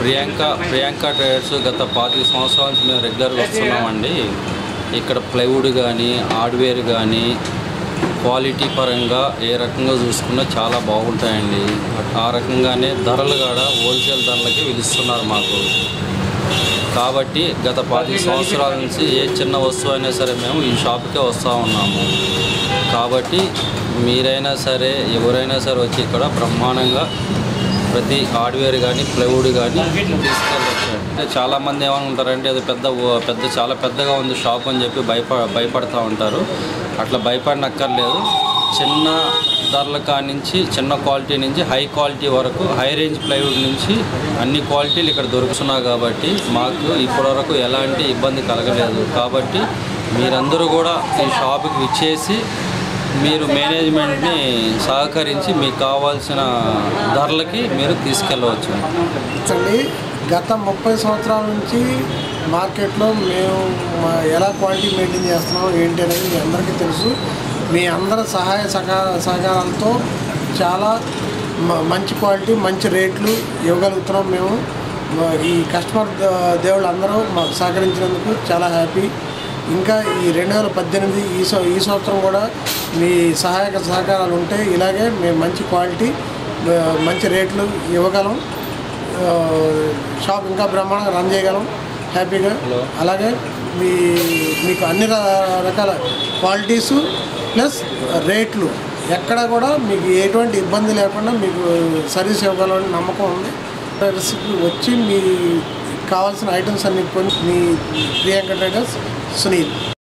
Priyanka Priyanka traders గత పాతిక సంవత్సరాల నుంచి మేము రెగ్యులర్గా వస్తున్నామండి ఇక్కడ ప్లైవుడ్ కానీ హార్డ్వేర్ కానీ క్వాలిటీ పరంగా ఏ రకంగా చూసుకున్నా చాలా బాగుంటాయండి ఆ రకంగానే ధరలు కూడా హోల్సేల్ ధరలకి పిలుస్తున్నారు మాకు కాబట్టి గత పాతిక సంవత్సరాల నుంచి ఏ చిన్న వస్తువు అయినా సరే మేము ఈ షాప్కే వస్తూ ఉన్నాము కాబట్టి మీరైనా సరే ఎవరైనా సరే వచ్చి ఇక్కడ బ్రహ్మాండంగా ప్రతి హార్డ్వేర్ కానీ ప్లైవుడ్ కానీ తీసుకెళ్ళచ్చు అంటే చాలామంది ఏమనుకుంటారంటే అది పెద్ద ఓ- పెద్ద చాలా పెద్దగా ఉంది షాప్ అని చెప్పి భయప భయపడుతూ ఉంటారు అట్లా భయపడనక్కర్లేదు చిన్న ధరల కాడి నుంచి చిన్న క్వాలిటీ నుంచి హై క్వాలిటీ వరకు హై రేంజ్ ప్లైవుడ్ నుంచి అన్ని క్వాలిటీలు ఇక్కడ దొరుకుతున్నాయి కాబట్టి మాకు ఇప్పటివరకు ఎలాంటి ఇబ్బంది కలగలేదు కాబట్టి మీరందరూ కూడా ఈ షాప్కి విచ్చేసి మీరు మేనేజ్మెంట్ని సహకరించి మీకు కావాల్సిన ధరలకి మీరు తీసుకెళ్ళవచ్చు అండి గత ముప్పై సంవత్సరాల నుంచి మార్కెట్లో మేము మా- ఎలా క్వాలిటీ మెయింటైన్ చేస్తున్నాం ఏంటి అనేది మీ అందరికీ తెలుసు మీ అందరి సహాయ సహకార సహకారాలతో చాలా మ- మంచి క్వాలిటీ మంచి రేట్లు ఇవ్వగలుగుతున్నాం మేము మా- ఈ కస్టమర్ ద- దేవుళ్ళు అందరూ మాకు సహకరించినందుకు చాలా హ్యాపీ ఇంకా ఈ రెండు వేల పద్దెనిమిది ఈ సం- ఈ సంవత్సరం కూడా మీ సహాయక సహకారాలు ఉంటే ఇలాగే మేము మంచి క్వాలిటీ ఆ, మంచి రేట్లు ఇవ్వగలం ఆ, షాప్ ఇంకా బ్రహ్మాండంగా రన్ చేయగలం హ్యాపీగా అలాగే మీ మీకు అన్ని ర- రకాల క్వాలిటీస్ ప్లస్ రేట్లు ఎక్కడ కూడా మీకు ఎటువంటి ఇబ్బంది లేకుండా మీకు సర్వీస్ ఇవ్వగలని నమ్మకం ఉంది ట్రేడర్స్కి వచ్చి మీ కావాల్సిన ఐటమ్స్ అన్ని కొని మీ ప్రియాంక ట్రేడర్స్ సునీల్